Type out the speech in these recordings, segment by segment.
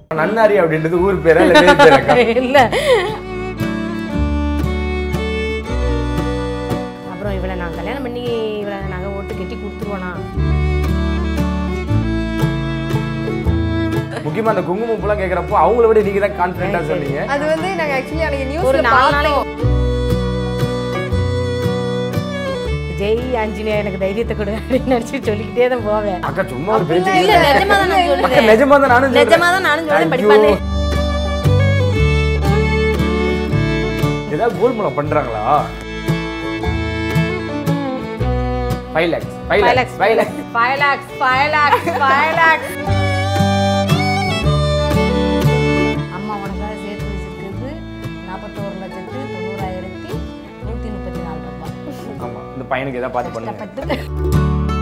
நன்னாரி அப்படின்றது ஊர் பேரா இல்ல பேர் பேரா இல்ல அப்புறம் இவளை நான் கல்யாணம் பண்ணி இவளை நாங்கள் ஓட்டு கட்டி கொடுத்துருவோனா முக்கியமா அந்த குங்குமம் பூலாம் கேக்குறப்போ அவங்கள விட நீங்க தான் கான்பிடண்டா சொன்னீங்க அது வந்து நாங்க ஆக்சுவலி அன்னைக்கு ஒரு நியூஸ்ல நாலு பார்த்தோம் நாளைக்கு ஜெய் ஆஞ்சநேயா எனக்கு தைரியத்தை கொடு அப்படின்னு நினச்சி சொல்லிக்கிட்டே தான் போவேன் அக்கா சும்மா ஒரு பேச்சு இல்ல நிஜமா தான் நான் அக்கா, சொல்லுவேன் நிஜமா தான் நானும் சொல்றேன். நிஜமா தான் நானும் சொல்றேன் ஐயோ. படிப்பானே ஏதாவது கோல் மூலம் பண்றாங்களா five lakhs five five lakhs lakhs five lakhs five lakhs five lakhs five lakhs அம்மா உனக்காக சேர்த்து வச்சிருக்கிறது நாற்பத்தோரு லட்சத்து தொண்ணூறாயிரத்தி நூற்றி முப்பத்தி நாலு ரூபாய் ஆமா இந்த பையனுக்கு ஏதாவது பார்த்து பண்ணுங்க கஷ்டப்பட்டு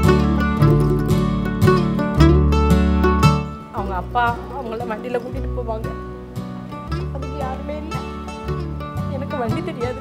அவங்க அப்பா அவங்கள வண்டியில் கூட்டிட்டு போவாங்க அதுக்கு யாருமே இல்லை எனக்கு வண்டி தெரியாது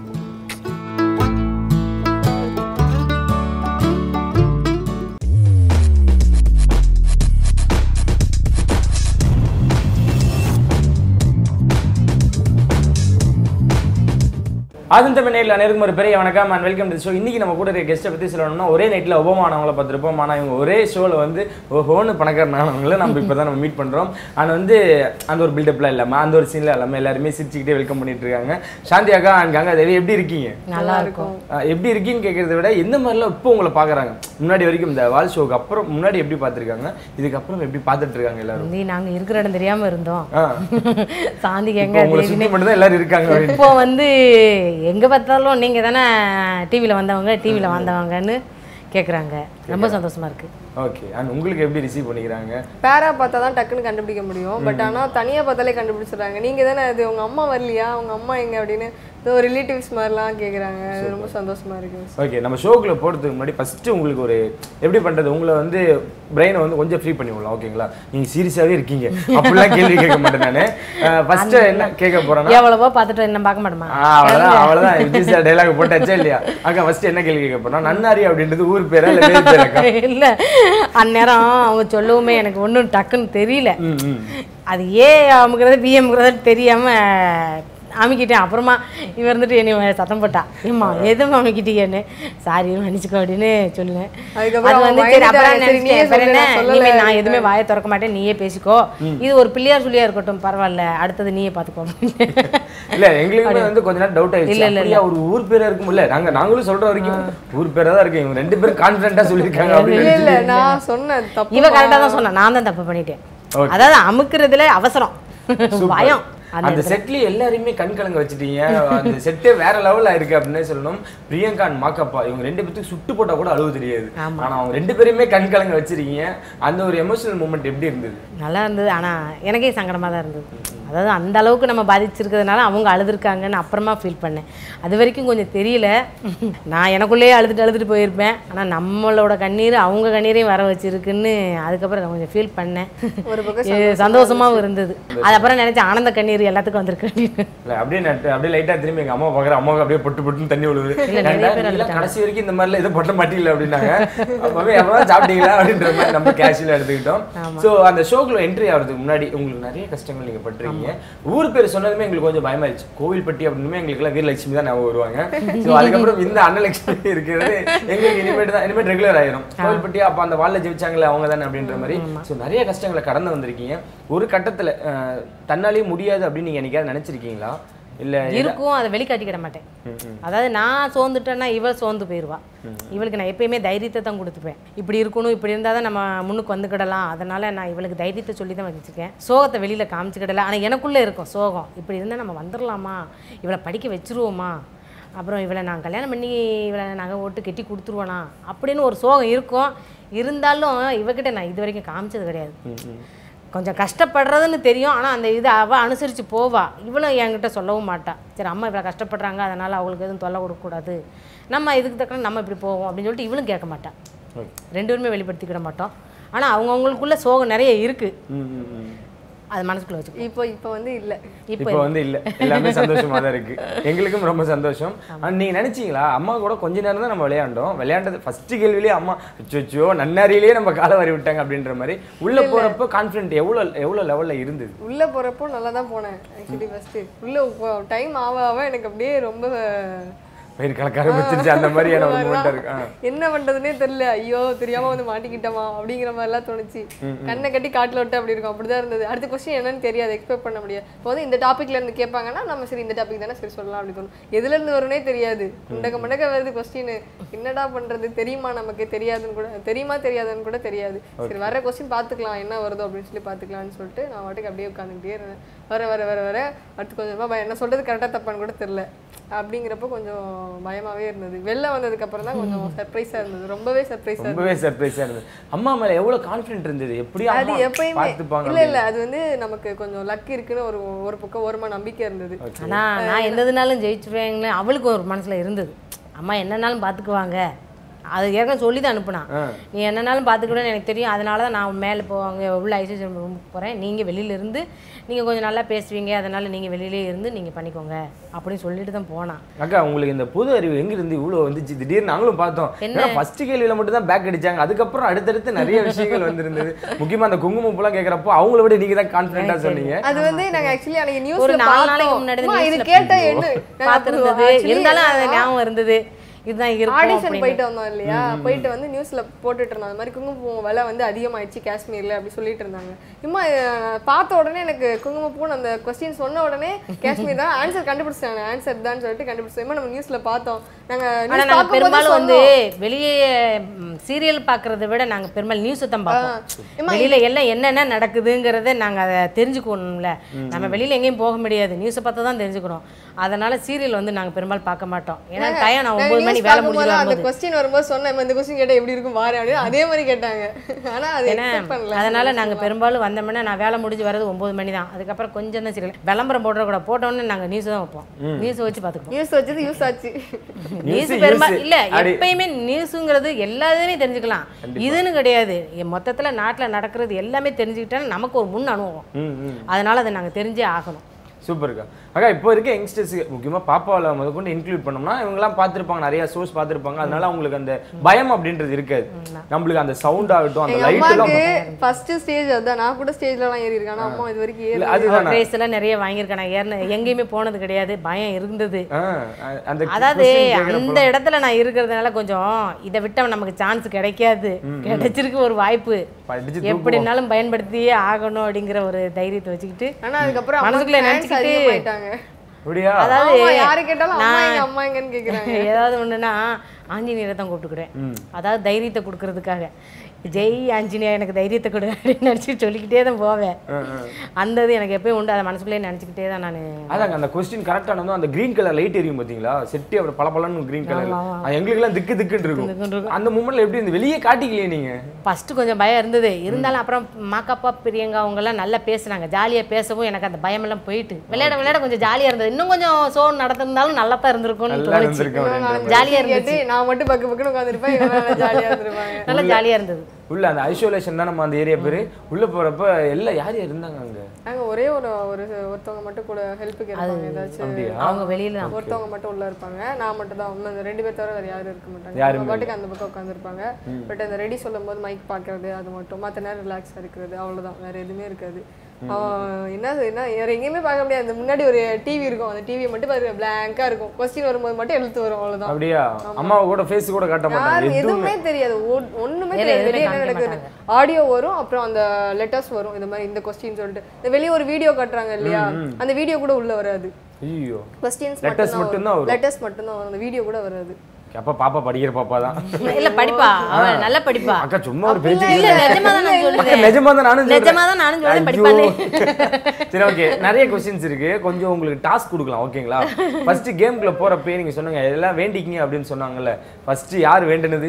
ஆதன் தமிழ் நேரில் அனைவருக்கும் ஒரு பெரிய வணக்கம் அண்ட் வெல்கம் டு ஷோ இன்னைக்கு நம்ம கூட இருக்க கெஸ்ட்டை பற்றி சொல்லணும்னா ஒரே நைட்டில் ஒபமானவங்கள பார்த்துருப்போம் ஆனால் இவங்க ஒரே ஷோவில் வந்து ஓஹோன்னு பணக்காரனானவங்கள நம்ம இப்போ தான் நம்ம மீட் பண்ணுறோம் அண்ட் வந்து அந்த ஒரு பில்டப்லாம் இல்லாமல் அந்த ஒரு சீனில் இல்லாமல் எல்லாருமே சிரிச்சுக்கிட்டே வெல்கம் பண்ணிட்டு இருக்காங்க சாந்தி அக்கா அண்ட் கங்கா தேவி எப்படி இருக்கீங்க நல்லா இருக்கும் அஹ் எப்படி இருக்கீன்னு கேட்கறத விட எந்த மாதிரிலாம் இப்போ உங்களை பார்க்குறாங்க முன்னாடி வரைக்கும் இந்த வால் ஷோக்கு அப்புறம் முன்னாடி எப்படி பார்த்துருக்காங்க இதுக்கப்புறம் எப்படி பார்த்துட்டு இருக்காங்க எல்லாரும் வந்து நாங்க இருக்கிற இடம் தெரியாம இருந்தோம் ஆ சாந்திக்கு இப்போ எங்க உங்களை தேவினே சுற்றி மட்டும் தான் எல்லாரும் இருக்காங்க அப்படின்னு இப்போ வந்து எங்க பார்த்தாலும் நீங்க தானே டிவியில் வந்தவங்க டிவியில் வந்தவங்கன்னு கேக்குறாங்க ரொம்ப சந்தோஷமா இருக்கு ஓகே அண்ட் உங்களுக்கு எப்படி ரிசீவ் பண்ணிக்கிறாங்க பேரா பார்த்தா தான் டக்குன்னு கண்டுபிடிக்க முடியும் பட் ஆனா தனியா பார்த்தாலே கண்டுபிடிச்சிடுறாங்க நீங்க தானே அது உங்க அம்மா வரலையா உங்க அம்மா எங்க அப்படின்னு ஏதோ ரிலேட்டிவ்ஸ் மாதிரிலாம் கேக்குறாங்க அது ரொம்ப சந்தோஷமா இருக்கு ஓகே நம்ம ஷோக்குள்ள போகிறதுக்கு முன்னாடி ஃபஸ்ட்டு உங்களுக்கு ஒரு எப்படி பண்ணுறது உங்களை வந்து பிரெயினை வந்து கொஞ்சம் ஃப்ரீ பண்ணி விடலாம் ஓகேங்களா நீங்கள் சீரியஸாகவே இருக்கீங்க அப்படிலாம் கேள்வி கேட்க மாட்டேன் நான் ஃபஸ்ட்டு என்ன கேட்க போகிறேன்னா எவ்வளவோ பார்த்துட்டு என்ன பார்க்க மாட்டோமா அவ்வளோதான் அவ்வளோதான் விஜய் சார் டைலாக் போட்டாச்சா இல்லையா அக்கா ஃபஸ்ட்டு என்ன கேள்வி கேட்க போறோம் நன்னாரி அப்படின்றது ஊர் பேரா இல்லை பேர் பேரக்கா இல்ல அந்நேரம் அவங்க சொல்லவுமே எனக்கு ஒன்றும் டக்குன்னு தெரியல ம் ம் அது ஏ அமுக்கிறது பி அமுக்கிறது தெரியாம அமுக்கிட்டேன் அப்புறமா இவ இருந்துட்டு என்னை சத்தம் போட்டா ஏம்மா எதுவும் அமுக்கிட்டீங்கன்னு சாரி மன்னிச்சுக்கோ அப்படின்னு சொல்லுவேன் அதுக்கப்புறம் அது வந்து அவன் சரி அப்புறம் பயந்துட்டான். சரி, நீயே நினைச்சிட்டேன், அப்புறம் சொல்லு, என்ன, நான் சொல்லல இனிமே நான் எதுவுமே வாயை திறக்க மாட்டேன் நீயே பேசிக்கோ இது ஒரு பிள்ளையார் சொல்லியா இருக்கட்டும் பரவாயில்ல அடுத்தது நீயே பார்த்துக்கோ இல்ல எங்களுக்குமே வந்து கொஞ்ச நேரம் டவுட் ஆயிடுச்சு இல்ல, இல்ல, அப்படியா ஒரு ஊர் பேரா இருக்கும் இல்ல நாங்க நாங்களும் சொல்ற வரைக்கும் ஊர் பேரா தான் இருக்கு இவங்க ரெண்டு பேரும் கான்பிடண்டா சொல்லியிருக்காங்க அப்படின்னு இல்ல இல்ல நான் சொன்னேன் தப்பு இவ கரெக்டாக தான் சொன்னா நான் தான் தப்பு பண்ணிட்டேன் Okay. அதாவது அமுக்குறதுல அவசரம் பயம் அந்த அந்த செட்லயே எல்லாரையுமே கண் கலங்க வச்சுட்டீங்க அந்த செட்டே வேற லெவல்ல இருக்கு அப்படின்னே சொல்லணும் பிரியங்கா and மாக்கப்பா இவங்க ரெண்டு பேத்துக்கு சுட்டு போட்டா கூட அழுவு தெரியாது ஆனா அவங்க ரெண்டு பேருமே கண் கலங்க வச்சிருக்கீங்க அந்த ஒரு எமோஷனல் மூமெண்ட் எப்படி இருந்தது நல்லா இருந்தது ஆனா எனக்கே சங்கடமா தான் இருந்தது அதாவது அந்த அளவுக்கு நம்ம பாதிச்சிருக்கிறதுனால அவங்க அழுதுருக்காங்கன்னு அப்புறமா ஃபீல் பண்ணேன் அது வரைக்கும் கொஞ்சம் தெரியல நான் எனக்குள்ளேயே அழுதுட்டு அழுதுட்டு போயிருப்பேன் ஆனா நம்மளோட கண்ணீர் அவங்க கண்ணீரையும் வர வச்சிருக்குன்னு அதுக்கப்புறம் நான் கொஞ்சம் ஃபீல் பண்ணேன் ஒரு பக்கம் இது சந்தோஷமாவும் இருந்தது அது அப்புறம் நினைச்சேன் ஆனந்த கண்ணீர் எல்லாத்துக்கும் வந்திருக்கு அப்படின்னு. இல்ல அப்படியே நட்டு அப்படியே லைட்டா திரும்பி எங்க அம்மா பாக்குற அம்மாவுக்கு அப்படியே பொட்டு பொட்டுன்னு தண்ணி விழுவுது இல்ல, நிறைய ஏன்டா, பேர் நீங்களாம் கடைசி வரைக்கும் இந்த மாதிரிலாம் எதுவும் பொட்ட மாட்டீங்களா அப்படின்னாங்க அப்பவே எவ்வளவு சாப்பிட்டீங்களா அப்படின்ற மாதிரி நம்ம கேஷுவலா எடுத்துக்கிட்டோம் சோ அந்த ஷோக்குள்ள என்ட்ரி ஆகிறதுக்கு முன்னாடி உங்களுக்கு நிறைய கஷ்டங்கள் நீங்க பட்டிருக்கீங்க ஊர் பேர் சொன்னதுமே எங்களுக்கு கொஞ்சம் பயமாயிருச்சு கோவில்பட்டி அப்படின்னு எங்களுக்கு எல்லாம் வீரலட்சுமி தான் ஞாபகம் வருவாங்க சோ அதுக்கப்புறம் இந்த அன்னலட்சுமி இருக்கிறது எங்களுக்கு இனிமேட்டு தான் இனிமேல் ரெகுலர் ஆயிரும் கோவில்பட்டி அப்ப அந்த வால்ல ஜெயிச்சாங்களே அவங்க தானே அப்படின்ற மாதிரி சோ நிறைய கஷ்டங்களை கடந்து வந்திருக்கீங்க ஒரு கட்டத்துல அஹ், தன்னாலேயே முடியாது அப்படின்னு நீங்க என்னைக்காவது நினைச்சிருக்கீங்களா இல்ல இருக்கும் அதை வெளிக்காட்டிக்கிட மாட்டேன் அதாவது நான் சோர்ந்துட்டேன்னா இவள் சோர்ந்து போயிடுவா இவளுக்கு நான் எப்பயுமே தைரியத்தை தான் கொடுத்துப்பேன் இப்படி இருக்கணும் இப்படி இருந்தால் தான் நம்ம முன்னுக்கு வந்துக்கிடலாம் அதனால நான் இவளுக்கு தைரியத்தை சொல்லி தான் வச்சுருக்கேன் சோகத்தை வெளியில் காமிச்சிக்கிடல ஆனால் எனக்குள்ளே இருக்கும் சோகம் இப்படி இருந்தால் நம்ம வந்துடலாமா இவளை படிக்க வச்சிருவோமா அப்புறம் இவளை நான் கல்யாணம் பண்ணி இவளை நாங்கள் ஓட்டு கட்டி கொடுத்துருவோனா அப்படின்னு ஒரு சோகம் இருக்கும் இருந்தாலும் இவகிட்ட நான் இது வரைக்கும் காமிச்சது கிடையாது கொஞ்சம் கஷ்டப்படுறதுன்னு தெரியும் ஆனால் அந்த இது அவள் அனுசரித்து போவா இவளும் என்கிட்ட சொல்லவும் மாட்டா சரி அம்மா இவ்வளோ கஷ்டப்படுறாங்க அதனால் அவங்களுக்கு எதுவும் தொல்லை கொடுக்கக்கூடாது நம்ம இதுக்கு தக்க நம்ம இப்படி போவோம் அப்படின்னு சொல்லிட்டு இவளும் கேட்க மாட்டா ரெண்டு பேருமே வெளிப்படுத்திக்கிட மாட்டோம் ஆனால் அவங்கவுங்களுக்குள்ள சோகம் நிறைய இருக்குது ம், ம், ம். அது மனசுக்குள்ள வச்சுக்கோ இப்போ இப்போ வந்து இல்ல இப்போ இப்போ வந்து இல்ல எல்லாமே சந்தோஷமா தான் இருக்கு எங்களுக்கும் ரொம்ப சந்தோஷம் ஆனா, நீங்க நினைச்சீங்களா அம்மா கூட கொஞ்ச நேரம் தான் நம்ம விளையாண்டோம் விளையாண்டது ஃபர்ஸ்ட் கேள்விலேயே அம்மா அச்சோ நன்னாரியிலேயே நம்ம காலை வாரி விட்டாங்க அப்படின்ற மாதிரி உள்ள போறப்போ கான்ஃபிடென்ட் எவ்வளவு எவ்வளவு லெவல்ல இருந்தது உள்ள போறப்போ நல்லா தான் போனேன் ஆக்சுவலி ஃபர்ஸ்ட் உள்ள டைம் ஆக ஆக எனக்கு அப்படியே ரொம்ப பயிர் கலக்க ஆரம்பிச்சிருச்சு அந்த மாதிரியான ஒரு மூமெண்ட் இருக்கு ஆ. என்ன பண்றதுனே தெரியல ஐயோ தெரியாம வந்து மாட்டிக்கிட்டோமா அப்படிங்கிற மாதிரிலாம் தோணுச்சு கண்ணை கட்டி காட்டுல விட்டு அப்படி இருக்கும் அப்படிதான் இருந்தது அடுத்த கொஸ்டின் என்னன்னு தெரியாது எக்ஸ்பெக்ட் பண்ண முடியாது இப்போ வந்து இந்த டாபிக்ல இருந்து கேட்பாங்கன்னா நம்ம சரி இந்த டாபிக் தானே சரி சொல்லலாம் அப்படி தோணும் எதுல இருந்து வரும்னே தெரியாது முண்டக்க முண்டக்க வருது கொஸ்டின் என்னடா பண்றது தெரியுமா நமக்கு தெரியாதுன்னு கூட தெரியுமா தெரியாதுன்னு கூட தெரியாது சரி வர கொஸ்டின் பார்த்துக்கலாம் என்ன வருதோ அப்படின்னு சொல்லி பார்த்துக்கலாம்னு சொல்லிட்டு நான் வாட்டுக்கு அப்படியே உட்காந்துக்கிட்டே இருந்தேன் வர வர வர வர அடுத்து கொஞ்சமா பயம் என்ன சொல்றது கரெக்டாக தப்பான்னு கூட தெரியல அப்படிங்கிறப்ப கொஞ்சம் பயமாவே இருந்தது வெளில வந்ததுக்கு அப்புறம் தான் கொஞ்சம் சர்ப்ரைஸா இருந்தது ரொம்பவே சர்ப்ரைஸா ரொம்பவே சர்ப்ரைஸா இருந்தது அம்மா மேல எவ்வளவு கான்ஃபிடென்ட் இருந்தது எப்படி அது அம்மா எப்பயுமே பார்த்துப்பாங்க இல்ல இல்ல அது வந்து நமக்கு கொஞ்சம் லக் இருக்குன்னு ஒரு ஒரு பக்கம் ஓரமா நம்பிக்கை இருந்தது ஆனா நான் எந்ததுனாலும் ஜெயிச்சிருவேங்களே அவளுக்கு ஒரு மனசுல இருந்தது அம்மா என்னன்னாலும் பார்த்துக்குவாங்க அது ஏற்கனவே சொல்லி தான் அனுப்புனான் நீ என்னன்னாலும் பார்த்துக்கிடுன்னு எனக்கு தெரியும் அதனால தான் நான் மேலே போ அங்கே உள்ள ஐசிஎம் ரூமுக்கு போகிறேன் நீங்கள் வெளியில இருந்து நீங்கள் கொஞ்சம் நல்லா பேசுவீங்க அதனால நீங்கள் வெளியிலே இருந்து நீங்கள் பண்ணிக்கோங்க அப்படின்னு சொல்லிட்டு தான் போனான் அக்கா உங்களுக்கு இந்த பொது அறிவு எங்க இருந்து இவ்வளவு வந்துச்சு திடீர்னு நாங்களும் பார்த்தோம் ஏன்னா ஃபர்ஸ்ட் கேள்வியில மட்டும் தான் பேக் அடிச்சாங்க அதுக்கப்புறம் அடுத்தடுத்து நிறைய விஷயங்கள் வந்திருந்தது முக்கியமா அந்த குங்குமம் பூலாம் கேக்குறப்போ அவங்கள விட நீங்க தான் கான்ஃபிடென்ட்டா சொன்னீங்க அது வந்து நாங்க ஆக்சுவலி அன்னைக்கு ஒரு நியூஸ்ல நாலு நாளைக்கு முன்னாடி பார்த்தோம் தான் இது newsல கேட்ட என்ன நாங்க பார்த்துருந்தது actually இருந்தாலும் அது ஞாபகம் இருந்தது இதுதான் இருக்கும் ஆடிஷன் அப்படின்னு போயிட்டு வந்தோம் இல்லையா போயிட்டு வந்து நியூஸ்ல போட்டுட்டு இருந்தாங்க அந்த மாதிரி குங்குமப்பூ விலை வந்து அதிகமாயிடுச்சு காஷ்மீர்ல அப்படி சொல்லிட்டு இருந்தாங்க இம்மா அஹ், பார்த்த உடனே எனக்கு குங்குமப்பூன்னு அந்த கொஸ்டின் சொன்ன உடனே காஷ்மீர் தான் ஆன்சர் கண்டுபிடிச்சாங்க ஆன்சர் தான் சொல்லிட்டு கண்டுபிடிச்சோம் இம்மா நம்ம நியூஸ்ல பார்த்தோம் நாங்க ஆனா நியூஸ் நாங்க பார்க்கும்போது பெரும்பாலும் வந்து சொன்னோம். வெளியே சீரியல் பார்க்கறத விட நாங்க பெரும்பாலும் நியூஸ் தான் பார்ப்போம் ஏம்மா, வெளியில எல்லாம் என்னென்ன நடக்குதுங்கிறத நாங்க அதை தெரிஞ்சுக்கணும்ல நம்ம வெளியில எங்கேயும் போக முடியாது நியூஸை பார்த்து தான் தெரிஞ்சுக்கணும் அதனால சீரியல் வந்து நாங்க பெரும்பாலும் பார்க்க மாட்டோம் ஏன்னா டைம் நான் நாங்க ஒன்பது news மணி வேலை பார்க்கும்போது முடிஞ்சு அந்த வரும்போது கொஸ்டின் வரும்போது சொன்னேன் "இம்மா, இந்த கொஸ்டின் கேட்டா எப்படி இருக்கும் வாரு அப்படின்னு அதே மாதிரி கேட்டாங்க ஆனா அது ஏன்னா expect பண்ணல அதனால நாங்க பெரும்பாலும் வந்தோம்னா நான் வேலை முடிஞ்சு வரது ஒன்பது மணி தான் அதுக்கப்புறம் கொஞ்சம் தான் சீரியல் விளம்பரம் போடுற கூட போட்டோன்னே நாங்க நியூஸ் தான் வைப்போம் நியூஸ் வச்சு பார்த்துக்குவோம் நியூஸ் வச்சது யூஸ் ஆச்சு நியூஸ் News, பெரும்பாலும் news. இல்ல அப்படி- எப்பயுமே நியூஸுங்கிறது எல்லாத்தையுமே தெரிஞ்சுக்கலாம் இதுன்னு கிடையாது எ- மொத்தத்துல நாட்டுல நடக்கிறது எல்லாமே தெரிஞ்சுக்கிட்டா நமக்கு ஒரு முன் அனுபவம் ம் ம் அதனால அதை நாங்க தெரிஞ்சே ஆகணும் சூப்பர்க்கா அக்கா இப்போ இருக்க யங்ஸ்டர்ஸ் முக்கியமா பாப்பாவில் முத கொண்டு இன்க்ளூட் பண்ணோம்னா இவங்கெல்லாம் பார்த்திருப்பாங்க நிறைய ஷோஸ் பார்த்திருப்பாங்க அதனால அவங்களுக்கு அந்த பயம் அப்படின்றது இருக்காது நம்மளுக்கு அந்த சவுண்ட் ஆகட்டும் அந்த எங்க லைட் எல்லாம் அம்மாக்கு ஃபர்ஸ்ட் ஸ்டேஜ் அதான் நான் கூட ஸ்டேஜ்ல எல்லாம் ஏறி இருக்கேன் ஆனா அம்மா இது வரைக்கும் ஏறி இல்ல, அதுதான் ப்ரைஸ் எல்லாம் நிறைய வாங்கியிருக்கேன் நான் ஏறின எங்கேயுமே போனது கிடையாது பயம் இருந்தது ஆ, அந்த அதாவது question கேக்குறப்ப- அந்த இடத்துல நான் இருக்கிறதுனால கொஞ்சம் இதை விட்டா நமக்கு சான்ஸ் கிடைக்காது கிடைச்சிருக்கு ஒரு வாய்ப்பு படிச்சு தூக்குவோம். எப்படினாலும் பயன்படுத்தியே ஆகணும் அப்படிங்கிற ஒரு தைரியத்தை வச்சுக்கிட்டு ஆனா அதுக்கப்புறம் மனசுக்குள்ள அம்மாக்கு fans நினைச்சுக்கிட்டு- அதிகமாயிட்டாங்க அப்படியா அதாவது ஆமா, யாரு கேட்டாலும் அம்மா நான் எங்க அம்மா எங்கன்னு கேக்குறாங்க ஏதாவது ஒண்ணுன்னா ஆஞ்சநேயரை தான் கூப்பிட்டுக்கிறேன் அதாவது தைரியத்தை கொடுக்கறதுக்காக ஜெய் ஆஞ்சநேயா எனக்கு தைரியத்தை கொடு அப்படின்னு நினச்சி சொல்லிக்கிட்டே தான் போவேன் அந்த இது எனக்கு எப்பயும் உண்டு அதை மனசுக்குள்ளேயே நினச்சிக்கிட்டே தான் நான் அதாங்க அந்த கொஸ்டின் கரெக்டானதும் அந்த கிரீன் கலர் லைட் எரியும் பாத்தீங்களா செட்டி அப்புறம் பல பலன்னு கிரீன் கலர் எங்களுக்கு எல்லாம் திக்கு திக்குன்னு இருக்கும் அந்த மூமெண்ட்ல எப்படி இருந்து வெளியே காட்டிக்கலையே நீங்க ஃபஸ்ட்டு கொஞ்சம் பயம் இருந்தது இருந்தாலும் அப்புறம் மாக்காப்பா பிரியங்கா அவங்கெல்லாம் நல்லா பேசுனாங்க ஜாலியாக பேசவும் எனக்கு அந்த பயமெல்லாம் போயிட்டு விளையாட விளையாட கொஞ்சம் ஜாலியாக இருந்தது இன்னும் கொஞ்சம் ஷோ நடத்திருந்தாலும் நல்லா தான் இருந்திருக்கும்னு நல்லா தோணுச்சு இருந்திருக்கும் அப்படின்ற ஜாலியா கேட்டு இருந்துச்சு நான் மட்டும் பக்கு பக்குன்னு உட்காந்துருப்பேன் இவங்க ஜாலியா இருந்திருப்பாங்க நல்லா ஜாலியாக இருந்தது உள்ள அந்த ஐசோலேஷன் தான் நம்ம அந்த ஏரியா பேரு உள்ள போறப்ப எல்லாம் யார் யார் இருந்தாங்க அங்க நாங்க ஒரே ஒரு ஒரு ஒருத்தவங்க மட்டும் கூட ஹெல்ப்புக்கு இருப்பாங்க ஏதாச்சும் அப்படியா அவங்க வெளியில தான் ஒருத்தவங்க மட்டும் உள்ள இருப்பாங்க நான் மட்டும் தான் உள்ள இந்த ரெண்டு பேர் தவிர வேற யாரும் இருக்க மாட்டாங்க யாருமே அவங்க பாட்டுக்கு அந்த பக்கம் உட்காந்துருப்பாங்க பட் அந்த ரெடி சொல்லும் போது மைக் பார்க்கறது அது மட்டும் மற்ற நேரம் ரிலாக்ஸாக இருக்கிறது அவ்வளவுதான் வேற எதுவுமே இருக்காது அவன் என்ன என்ன வேற எங்கேயுமே பார்க்க முடியாது அந்த முன்னாடி ஒரு டிவி இருக்கும் அந்த டிவி மட்டும் பாரு பிளாங்கா இருக்கும் கொஸ்டின் வரும்போது மட்டும் எழுத்து வரும் அவ்வளவுதான் அப்படியா அம்மாவை கூட ஃபேஸ் கூட காட்ட மாட்டாங்க யாரும் எதுவும் எதுவுமே தெரியாது ஒ- ஒண்ணுமே வேற தெரியாது எதுவுமே வெளியே என்ன காமிக்க நடக்குது ஆடியோ வரும் அப்புறம் அந்த லெட்டர்ஸ் வரும் இந்த மாதிரி இந்த கொஸ்டின் சொல்லிட்டு இந்த வெளியே ஒரு வீடியோ காட்டுறாங்க இல்லையா அந்த வீடியோ கூட உள்ள வராது ஐயோ கொஸ்டின்ஸ் Letters மட்டும்தான் வரும். லெட்டர்ஸ் மட்டும் தான் வரும் அந்த வீடியோ கூட வராது அப்ப பாப்பா படிக்கிற பாப்பா தான் இல்ல படிப்பா அவன் நல்ல படிப்பா அக்கா சும்மா ஒரு பேச்சு இல்ல நிஜமா தான் நான் அக்கா, சொல்லுவேன் நிஜமா தான் நானும் சொல்றேன். நிஜமா தான் நானும் சொல்றேன், ஐயோ. படிப்பானே. சரி ஓகே நிறைய கொஸ்டின்ஸ் இருக்கு கொஞ்சம் உங்களுக்கு டாஸ்க் கொடுக்கலாம் ஓகேங்களா ஃபர்ஸ்ட் கேம்குள்ள போறப்பே நீங்க சொன்னீங்க எல்லாம் வேண்டிக்கிங்க அப்படின்னு சொன்னாங்கல்ல ஃபர்ஸ்ட் யார் வேண்டுனது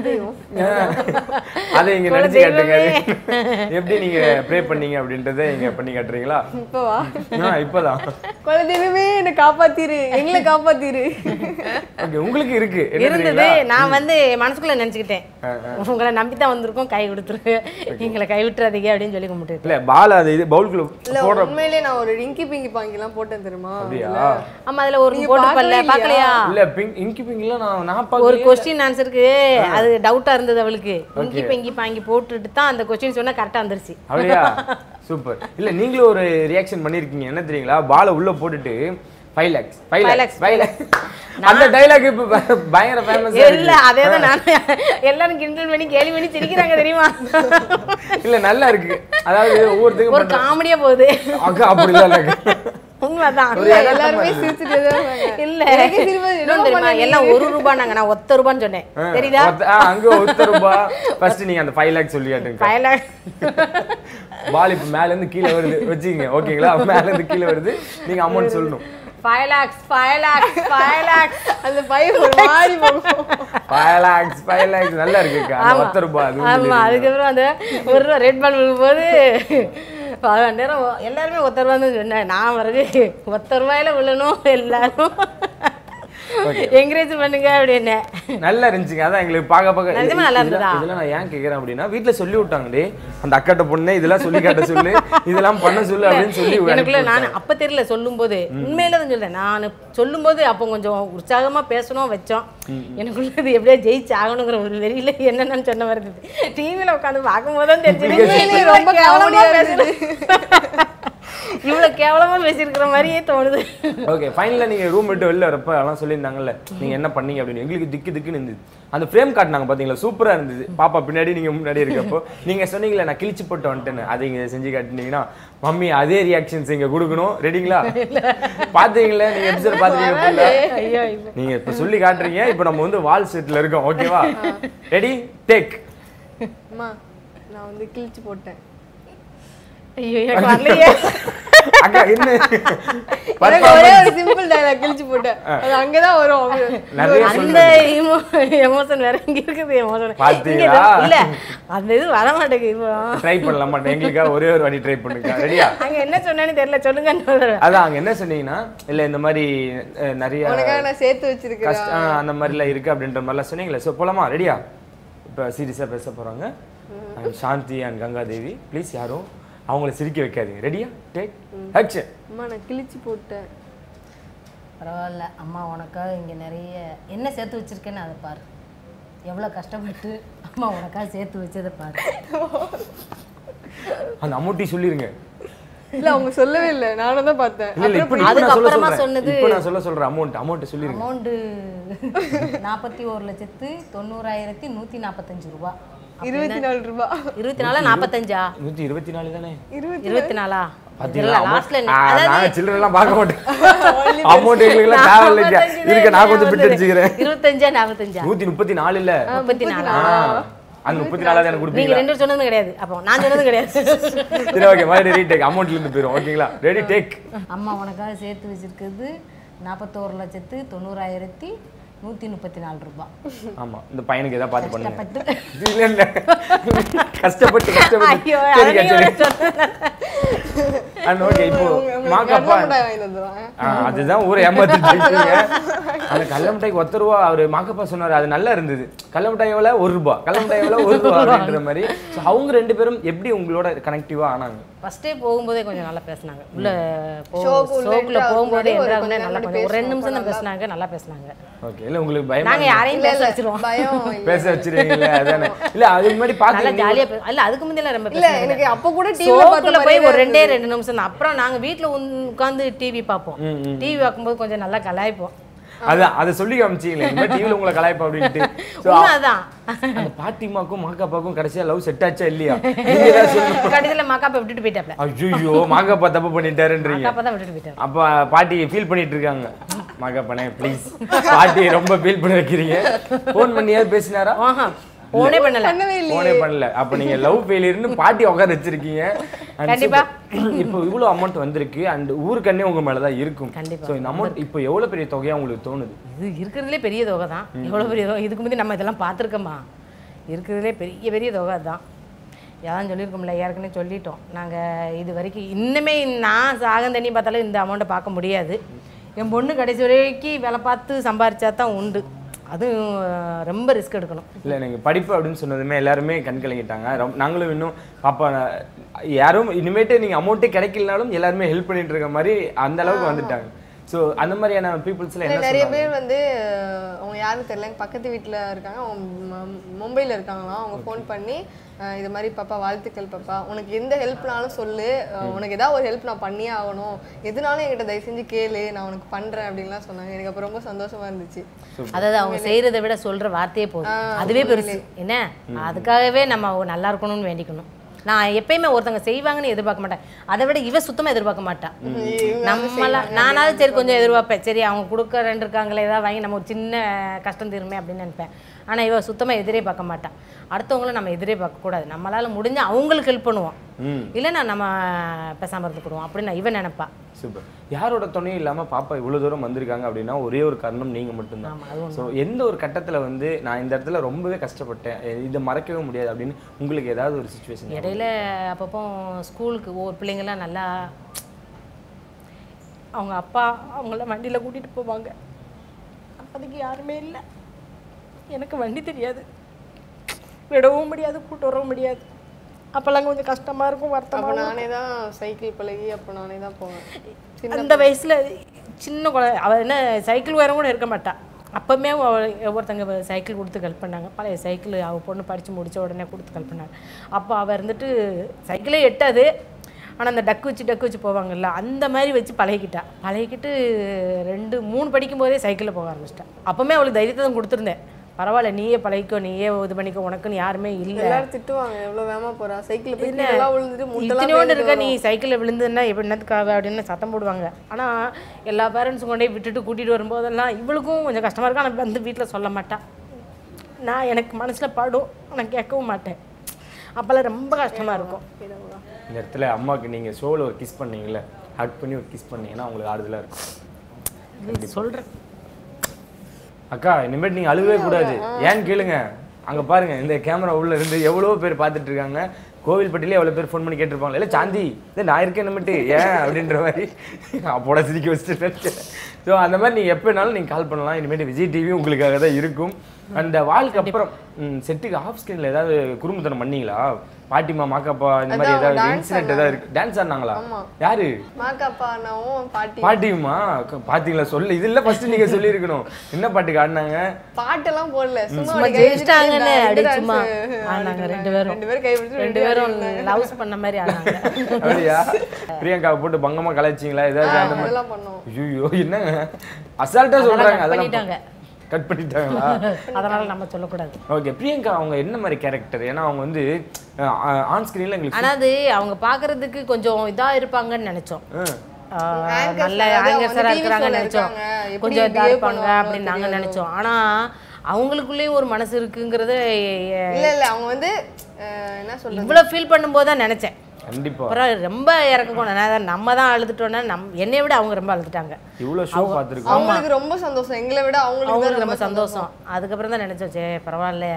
அதை இங்க நினைச்சு காட்டுங்க எப்படி நீங்க ப்ரே பண்ணீங்க அப்படின்றத இங்க பண்ணி காட்டுறீங்களா இப்போவா ஆ, இப்பதான் குலதெய்வமே என்னை காப்பாத்திரு எங்களை காப்பாத்திரு ஓகே உங்களுக்கு இருக்கு என்ன இருந்தது தெரியுங்களா? நான் வந்து மனசுக்குள்ள நினைச்சுக்கிட்டேன் உங்களை நம்பி தான் வந்திருக்கோம் கை கொடுத்துருக்கு எங்களை கை விட்டுறாதீங்க அப்படின்னு சொல்லி கும்பிட்டு இல்ல பால் அது இது பவுலுக்குள்ள இல்ல போடுற உண்மையிலே நான் ஒரு ரிங்கி பிங்கி பாங்கிலாம் போட்டேன் தெரியுமா அப்படியா ஆமா அதுல ஒரு நீங்க போட்டு பார்க்கவே பல்ல இல்லையா? பார்க்கலையா இல்ல பிங்க் இங்கி பிங்க்லாம் நான் நான் ஒரு பார்க்கலையே. கொஸ்டின் ஆன்சருக்கு அது டவுட்டா இருந்தது அவளுக்கு இங்கி பெங்கி பாங்கி போட்டுட்டு தான் அந்த கொஸ்டின் சொன்னா கரெக்டா வந்துருச்சு அப்படியா சூப்பர் இல்ல நீங்களும் ஒரு ரியாக்ஷன் பண்ணிருக்கீங்க என்ன தெரியுங்களா பாலை உள்ள போட்டுட்டு five lakhs five Five lakhs lakhs. Five lakhs அந்த டைலாக் இப்ப ப- பயங்கர ஃபேமஸ் இல்ல அதே தான் நான் எல்லாரும் கிண்டல் பண்ணி கேலி பண்ணி சிரிக்கிறாங்க தெரியுமா இல்ல நல்லா இருக்கு அதாவது ஒவ்வொருத்தருக்கும் ஒரு பண்ற- காமெடியா போகுது அக்கா அப்படிலாம் இல்ல உண்மைதான் ஒரு இல்ல, யதார்த்தமா எல்லாருமே இருக்கு. சிரிச்சுட்டே தான் இருந்தாங்க. இல்ல எனக்கே சிரிப்பு வருது. இன்னும் என்னமோ தெரியுமா பண்ணீங்க. எல்லாம் ஒரு ரூபாய் நாங்க நான் ஒத்த ரூபான்னு சொன்னேன் ஆ, தெரியுதா ஒத்த- ஆ, அங்க ஒத்த ரூபா ஃபர்ஸ்ட் நீங்க அந்த ஃபைவ் லேக்ஸ் சொல்லி காட்டுங்க ஃபைவ் லேக் பால் இப்ப மேல இருந்து கீழே வருது வச்சுக்கங்க ஓகேங்களா மேல இருந்து கீழே வருது நீங்க அமௌண்ட் சொல்லணும் five lakhs five lakhs five lakhs அந்த பையன் ஒரு மாதிரி போகும் ஃபைவ் லேக்ஸ் ஃபைவ் லேக்ஸ் நல்லா இருக்குக்கா அந்த ஒத்த ரூபா அது ஆமா அதுக்கப்புறம் அந்த ஒரு ரூபா ரெட் பால் விழும்போது பதினெண்டு நேரம் ஒ- எல்லாருமே ஒத்த ரூபா தான் சொன்னேன் நான் பிறகு ஒத்த ரூபாயில விழணும் எல்லாரும் என்கரேஜ் பண்ணுங்க அப்படின்னு நல்லா இருந்துச்சுங்க அதான் எங்களுக்கு பார்க்க பார்க்க நிஜமா நல்லா இதெல்லாம் இருந்ததா? இதெல்லாம் நான் ஏன் கேக்குறேன் அப்படின்னா வீட்ல சொல்லி விட்டாங்கடே அந்த அக்காட்ட பொண்ணு இதெல்லாம் சொல்லி காட்ட சொல்லு இதெல்லாம் பண்ண சொல்லு அப்படின்னு சொல்லி எனக்குள்ள அனுப்பி நான் அப்ப தெரியல சொல்லும்போது உண்மையில தான் சொல்றேன் நான் சொல்லும்போது அப்போ கொஞ்சம் உற்சாகமா பேசணும் வச்சோம் எனக்குள்ள இது எப்படியா ஜெயிச்சு ஆகணுங்கிற ஒரு வெளியில என்னென்னு சொன்ன மாதிரி இருந்தது டிவியில உட்காந்து பார்க்கும்போது தான் தெரிஞ்சது உண்மையிலேயே ரொம்ப கேவலமா காமெடியா பேசுறது இவ்வளவு கேவலமா பேசியிருக்கிற மாதிரியே தோணுது ஓகே ஃபைனலாக நீங்கள் ரூம் விட்டு வெளில வரப்ப அதெல்லாம் சொல்லியிருந்தாங்கல்ல நீங்கள் என்ன பண்ணீங்க அப்படின்னு எங்களுக்கு திக்கு திக்குன்னு இருந்தது அந்த ஃப்ரேம் காட்டினாங்க பார்த்தீங்களா சூப்பராக இருந்தது பாப்பா பின்னாடி நீங்கள் முன்னாடி இருக்கப்போ நீங்கள் சொன்னீங்களே நான் கிழிச்சு போட்டு வந்துட்டேன்னு அதை இங்கே செஞ்சு காட்டினீங்கன்னா மம்மி அதே ரியாக்ஷன்ஸ் இங்கே கொடுக்கணும் ரெடிங்களா பார்த்தீங்களா நீங்கள் எபிசோட் பார்த்துருக்கீங்க ஐயோ ஐயோ. நீங்க இப்ப சொல்லி காட்டுறீங்க இப்போ நம்ம வந்து வால் செட்ல இருக்கோம் ஓகேவா ரெடி டேக் அம்மா நான் வந்து கிழிச்சு போட்டேன் ஐயோ எனக்கு வரலையே அக்கா என்ன எனக்கு ஒரே ஒரு சிம்பிள் டயலாக் கிழிச்சு போட்டேன் அது அங்கதான் வரும் அப்படி. நிறைய அந்த எமோஷன் வேற இங்க இருக்குது எமோஷன் பாத்தீங்களா? இல்ல அந்த இது வர மாட்டேங்குது இப்போ ட்ரை பண்ணலாம் மாட்டேன் எங்களுக்காக ஒரே ஒரு வாட்டி ட்ரை பண்ணுங்க ரெடியா அங்க என்ன சொன்னேன்னு தெரியல சொல்லுங்க அதான் அங்க என்ன சொன்னீங்கன்னா இல்ல இந்த மாதிரி அஹ், நிறைய உனக்காக நான் சேர்த்து வச்சிருக்கேன் கஷ்ட ஆ, அந்த மாதிரிலாம் இருக்கு அப்படின்ற மாதிரிலாம் சொன்னீங்களே ஸோ போலாமா ரெடியா இப்போ சீரியஸாக பேச போறாங்க And Shanti and Ganga Devi please யாரும் அவங்கள சிரிக்க வைக்காதீங்க ரெடியா டேக் ஆக்ஷன் அம்மா நான் கிழிச்சு போட்டேன் பரவாயில்ல அம்மா உனக்காக இங்க நிறைய என்ன சேர்த்து வச்சிருக்கேன்னு அதை பாரு எவ்வளவு கஷ்டப்பட்டு அம்மா உனக்காக சேர்த்து வச்சதை பாரு அந்த அமௌண்ட்டி சொல்லிருங்க இல்ல அவங்க சொல்லவே இல்ல நானும் தான் பார்த்தேன் இல்ல இல்ல இப்போ இப்போ நான் சொல்ல அதுக்கப்புறமா சொல்றேன் சொன்னது- இப்போ நான் சொல்ல சொல்றேன் அமௌண்ட் அமௌண்ட் சொல்லிருங்க அமௌண்ட்டு நாற்பத்தி ஒரு லட்சத்து தொண்ணூறாயிரத்தி நூற்றி நாற்பத்தஞ்சு ரூபா இருபத்தி நாலு ரூபாய் இருபத்தி நாலா நாற்பத்தஞ்சா நூத்தி இருபத்தி நாலு தானே இருபத்தி இருபத்தி நாலா பாத்தீங்களா லாஸ்ட்ல ஆ, நாங்க சில்லறை எல்லாம் பார்க்க மாட்டோம் அமௌண்ட் எங்களுக்கு எல்லாம் தேவை இல்லைங்க இருக்க நான் கொஞ்சம் பிட்டு அடிச்சுக்கிறேன் இருபத்தஞ்சா நாற்பத்தஞ்சா நூத்தி முப்பத்தி நாலு இல்ல முப்பத்தி நாலா ஆ, அந்த முப்பத்தி நாலாவது எனக்கு நீங்க கொடுப்பீங்களா ரெண்டு பேரும் சொன்னதும் கிடையாது அப்போ நான் சொன்னதும் கிடையாது சரி ஓகே மறுபடியும் ரீடேக் அமௌண்ட்ல இருந்து போயிரும் ஓகேங்களா ரெடி டேக் அம்மா உனக்காக சேர்த்து வச்சிருக்கிறது நாற்பத்தோரு லட்சத்து தொண்ணூறாயிரத்தி நூற்றி முப்பத்தி நாலு ரூபாய் ஆமா இந்த பையனுக்கு ஏதாவது பார்த்து பண்ணுங்க கஷ்டப்பட்டு இல்ல இல்ல கஷ்டப்பட்டு கஷ்டப்பட்டு ஐயோ சரிக்கா அதையும் சரி சொன்னேன். அண்ட் ஓகே இப்போ மாக்கப்பா கடலை மிட்டாய் வாங்கி தந்துடுவாங்க ஆ, அதுதான் ஊரை ஏமாத்திட்டு இருக்கீங்க அந்த கடல மிட்டாய்க்கு ஒத்த ரூபா அவர் மாக்கப்பா சொன்னாரு அது நல்லா இருந்தது கடல மிட்டாய் எவ்வளோ ஒரு ரூபா கடல மிட்டாய் எவ்வளோ ஒரு ரூபா அப்படின்ற மாதிரி ஸோ அவங்க ரெண்டு பேரும் எப்படி உங்களோட கனெக்டிவா ஆனாங்க ஃபர்ஸ்டே போகும்போதே கொஞ்சம் நல்லா பேசுனாங்க உள்ள Showக்கு உள்ள ஷோக்குள்ள entry போகும்போதே ஆகும்போது ஒரு என்றாங்க கொஞ்ச நல்லா நேரம் கொஞ்சம் ஒரு ரெண்டு பேசுவோம், நிமிஷம் தான் பேசுனாங்க நல்லா பேசுனாங்க ஓகே இல்ல உங்களுக்கு பயமா நாங்க யாரையும் இல்ல பேச இல்ல வச்சிருவோம் பயம் இல்ல. பேச வச்சிருவீங்களா அதானே இல்ல அதுக்கு முன்னாடி நல்லா பாத்தீங்க ஜாலியா பே- இல்ல அதுக்கு முந்தில ரொம்ப இல்ல பேசுனாங்க எனக்கு அப்ப கூட டிவில ஷோக்குள்ள பார்த்த போய் மாதிரி ஒரு ரெண்டே ரெண்டு நிமிஷம் தான் அப்புறம் நாங்க வீட்ல உட்காந்து டிவி பார்ப்போம் டிவி பார்க்கும்போது கொஞ்சம் நல்லா கலாய்ப்போம் அதான் அதை சொல்லி காமிச்சீங்களே இந்த மாதிரி டிவில உங்களை கலாய்ப்பா அப்படின்ட்டு So, உண்மை அதான் அந்த பாட்டிமாக்கும் மாக்காப்பாக்கும் கடைசியா லவ் செட் ஆச்சா இல்லையா நீங்க ஏதாவது சொல்லுங்க கடைசியில மக்காப்பை விட்டுட்டு போயிட்டாப்ல ஐயோ மாக்காப்பா தப்பு பண்ணிட்டாருன்றீங்க மக்காப்பா தான் விட்டுட்டு போயிட்டாரு அப்ப பாட்டி ஃபீல் பண்ணிட்டு இருக்காங்க மகப்பனே ப்ளீஸ் பாட்டி ரொம்ப ஃபீல் பண்ண வைக்கிறீங்க ஃபோன் பண்ணியாவது பேசினாரா ஆஹா போனே பண்ணல பண்ணவே இல்லையே ஃபோனே பண்ணல அப்ப நீங்க லவ் ஃபெயிலியர்னு பாட்டி உட்கார வச்சிருக்கீங்க And கண்டிப்பா. super. இப்போ இவ்வளவு அமௌண்ட் வந்திருக்கு அண்ட் ஊருக்கண்ணே உங்க மேல தான் இருக்கும் கண்டிப்பா. ஸோ இந்த அமௌண்ட் இப்போ எவ்வளவு பெரிய தொகையா உங்களுக்கு தோணுது இது இருக்கிறதுலே பெரிய தொகை தான் எவ்வளோ பெரிய தொகை இதுக்கு முந்தி நம்ம இதெல்லாம் பார்த்துருக்கோமா இருக்கிறதுலே பெரிய பெரிய தொகை தான் யாரும் சொல்லியிருக்கோம்ல ஏற்கனவே சொல்லிட்டோம் நாங்கள் இது வரைக்கும் இன்னுமே நான் சாகம் தண்ணி பார்த்தாலும் இந்த அமௌண்ட்டை பார்க்க முடியாது என் பொண்ணு கடைசி வரைக்கும் வேலை பார்த்து சம்பாரிச்சா தான் உண்டு அதுவும் அஹ், ரொம்ப ரிஸ்க் எடுக்கணும் இல்லை நீங்கள் படிப்பு அப்படின்னு சொன்னதுமே எல்லாருமே கண் கலங்கிட்டாங்க ரொம்ப நாங்களும் இன்னும் பாப்பா நான் யாரும் இனிமேட்டு நீங்கள் அமௌண்ட்டே கிடைக்கலனாலும் எல்லாருமே ஹெல்ப் பண்ணிட்டு இருக்க மாதிரி அந்த அளவுக்கு வந்துட்டாங்க ஸோ அந்த மாதிரியான பீப்புள்ஸ்ல இல்ல, என்ன நிறைய சொன்னாங்க பேர் வந்து அஹ், அவங்க யாரும் தெரியல எங்க பக்கத்து வீட்ல இருக்காங்க அவங்க மு- மும்பைல இருக்காங்களாம் அவங்க ஃபோன் பண்ணி அஹ், இது மாதிரி பாப்பா வாழ்த்துக்கள் பாப்பா உனக்கு எந்த ஹெல்ப்னாலும் சொல்லு அஹ், உனக்கு ஏதாவது ஒரு ஹெல்ப் நான் பண்ணியே ஆகணும் எதுனாலும் என்கிட்ட தயவு செஞ்சு கேளு நான் உனக்கு பண்றேன் அப்படின்லாம் சொன்னாங்க எனக்கு அப்போ ரொம்ப சந்தோஷமா இருந்துச்சு அதாவது அவங்க செய்யறதை விட சொல்ற வார்த்தையே போதும் அதுவே பெருசு என்ன அதுக்காகவே நம்ம அவங்க நல்லா இருக்கணும்னு வேண்டிக்கணும் நான் எப்பயுமே ஒருத்தவங்க செய்வாங்கன்னு எதிர்பார்க்க மாட்டேன் அதை விட இவ சுத்தமா எதிர்பார்க்க மாட்டான் நம்மள நானாவது சரி கொஞ்சம் எதிர்பார்ப்பேன் சரி அவங்க கொடுக்க ரெண்டு இருக்காங்களே ஏதாவது வாங்கி நம்ம ஒரு சின்ன கஷ்டம் தீருமே அப்படின்னு நினைப்பேன் ஆனா இவ சுத்தமா எதிரே பார்க்க மாட்டான் அடுத்தவங்கள நம்ம எதிரே பார்க்க கூடாது நம்மளால முடிஞ்ச அவங்களுக்கு ஹெல்ப் பண்ணுவோம் ம் இல்லைன்னா நம்ம பேசாம இருந்துக்கிடுவோம் அப்படின்னு நான் இவன் நினைப்பா சூப்பர் யாரோட துணையும் இல்லாம பாப்பா இவ்வளவு தூரம் வந்திருக்காங்க அப்படின்னா ஒரே ஒரு காரணம் நீங்க மட்டும்தான் ஆமா அது ஸோ எந்த ஒரு கட்டத்துல வந்து நான் இந்த இடத்துல ரொம்பவே கஷ்டப்பட்டேன் எ- இதை மறக்கவே முடியாது அப்படின்னு உங்களுக்கு ஏதாவது ஒரு சுச்சுவேஷன் இடையில அப்பப்போ ஸ்கூலுக்கு ஒவ்வொரு பிள்ளைங்கள்லாம் நல்லா அவங்க அப்பா அவங்கள வண்டியில் கூட்டிகிட்டு போவாங்க அதுக்கு யாருமே இல்லை எனக்கு வண்டி தெரியாது விடவும் முடியாது கூட்டு வரவும் முடியாது அப்போல்லாம் கொஞ்சம் கஷ்டமாக இருக்கும் அப்போ வருத்தமாக நானே தான் சைக்கிள் பழகி அப்போ நானே தான் போவேன் சின்ன அந்த வயசுல சின்ன குழந்தை அவள் என்ன சைக்கிள் உயரம் கூட இருக்க மாட்டா அப்பவுமே அவ- ஒருத்தங்க சைக்கிள் கொடுத்து ஹெல்ப் பண்ணாங்க பழைய சைக்கிள் அவள் பொண்ணு படித்து முடிச்ச உடனே கொடுத்து ஹெல்ப் பண்ணாங்க அப்போ அவள் இருந்துட்டு சைக்கிளே எட்டாது ஆனால் அந்த டக்கு வச்சு டக்கு வச்சு போவாங்கல்ல அந்த மாதிரி வச்சு பழகிக்கிட்டா பழகிக்கிட்டு ரெண்டு மூணு படிக்கும் போதே சைக்கிளில் போக ஆரம்பிச்சிட்டா அப்போவுமே அவளுக்கு தைரியத்தை தான் கொடுத்துருந்தேன் பரவாயில்ல நீயே பழகிக்கோ நீயே இது பண்ணிக்கோ உனக்குன்னு யாருமே இல்லை எல்லாரும் திட்டுவாங்க எவ்வளவு வேகமா போறா சைக்கிள் போய் கீழெல்லாம் விழுந்துட்டு முட்டெல்லாம் இத்தனையோண்டு பேந்துட்டு இருக்க நீ சைக்கிளில் விழுந்துன்னா எப்படி என்னத்துக்காக அப்படின்னு சத்தம் போடுவாங்க ஆனால் எல்லா பேரண்ட்ஸும் கொண்டே விட்டுட்டு கூட்டிகிட்டு வரும்போதெல்லாம் இவளுக்கும் கொஞ்சம் கஷ்டமாக இருக்கும் ஆனால் வந்து வீட்டில் சொல்ல மாட்டா நான் எனக்கு மனசில் படும் நான் கேட்கவும் மாட்டேன் அப்போல்லாம் ரொம்ப கஷ்டமாக இருக்கும் இந்த இடத்துல அம்மாவுக்கு நீங்க ஷோவில் ஒரு கிஸ் பண்ணீங்கல்ல ஹக் பண்ணி ஒரு கிஸ் பண்ணீங்கன்னா உங்களுக்கு ஆறுதலா இருக்கும் சொல்கிறேன் அக்கா இனிமேல் நீங்க அழுவே கூடாது ஏன்னு கேளுங்க அங்க பாருங்க இந்த கேமரா உள்ள இருந்து எவ்வளவோ பேர் பார்த்துட்டு இருக்காங்க கோவில்பட்டியிலே எவ்வளோ பேர் ஃபோன் பண்ணி கேட்டிருப்பாங்க இல்லை சாந்தி இல்லை நான் இருக்கேன் நம்மட்டு ஏன் அப்படின்ற மாதிரி அப்போட சிரிக்க வச்சுட்டு ஸோ அந்த மாதிரி நீங்கள் எப்போனாலும் நீங்கள் கால் பண்ணலாம் இனிமேட்டு விஜய் டிவி உங்களுக்காக தான் இருக்கும் அந்த வாழ்க்கை அப்புறம் செட்டுக்கு ஆஃப் ஸ்க்ரீனில் ஏதாவது குறும்புத்தனம் பண்ணீங்களா பாட்டிமா மாக்காப்பா இந்த மாதிரி அதான் ஏதாவது dance இன்சிடென்ட் ஏதாவது இருக்கு டான்ஸ் ஆடினாங்களா ஆமா. யாரு மாக்காப்பா அண்ணாவும் பாட்டி பாட்டியுமா க- பாத்தீங்களா சொல்லு இது இல்ல ஃபர்ஸ்ட் நீங்க சொல்லியிருக்கணும் என்ன பாட்டுக்கு ஆடினாங்க பாட்டெல்லாம் போடல சும்மா சும்மா அப்படி கை வச்சுட்டு ஜெயிச்சிட்டாங்கன்னு இந்த அப்படி dance சும்மா ஆடிட்டு ஆனாங்க ரெண்டு இருந்தாங்க. பேரும் ரெண்டு பேரும் கை பிடிச்சு ரெண்டு பேரும் லவ்ஸ் பண்ண மாதிரி ஆனாங்க அப்படியா பிரியங்காவை போட்டு பங்கமா கலாய்ச்சிங்களா ஏதாவது அந்த மாதிரி அதெல்லாம் பண்ணோம் ஐயோ என்னங்க அசால்ட்டா சொல்றாங்க cut அதெல்லாம் பண்ணிட்டாங்க. கட் பண்ணிட்டாங்களா அதனால நம்ம சொல்லக்கூடாது ஓகே பிரியங்கா அவங்க என்ன மாதிரி கேரக்டர் ஏன்னா அவங்க வந்து ஆன் ஸ்கிரீன்ல எங்களுக்கு ஆனா அது அவங்க பார்க்கறதுக்கு கொஞ்சம் இதா இருப்பாங்கன்னு நினைச்சோம் ம். ஆஹ் Anchors நல்ல அதாவது அவங்க ஆங்கர்ஸரா TV இருக்கிறாங்கன்னு show ல நினைச்சோம் இருக்காங்க. எப்படி கொஞ்சம் இதா behave இருப்பாங்க பண்ணுவாங்களோ அப்படின்னு நாங்க தெரியாது. நினைச்சோம் ஆனா அவங்களுக்குள்ளேயும் ஒரு மனசு இருக்குங்கிறது இல்ல இல்ல அவங்க வந்து அஹ், என்ன சொல்றது இவ்வளவு ஃபீல் பண்ணும்போது தான் நினைச்சேன் கண்டிப்பா அப்புறம் ரொம்ப இறக்க போனேன் நம்ம தான் அழுதுட்டோன்னா நம் என்னை விட அவங்க ரொம்ப அழுதுட்டாங்க இவ்வளவு ஷோ பார்த்துருக்கோம் அவங்களுக்கு ரொம்ப சந்தோஷம் எங்களை விட அவங்களுக்கு தான் அவங்களுக்கு ரொம்ப சந்தோஷம் அதுக்கப்புறம் தான் நினைச்சோம் சே பரவாயில்ல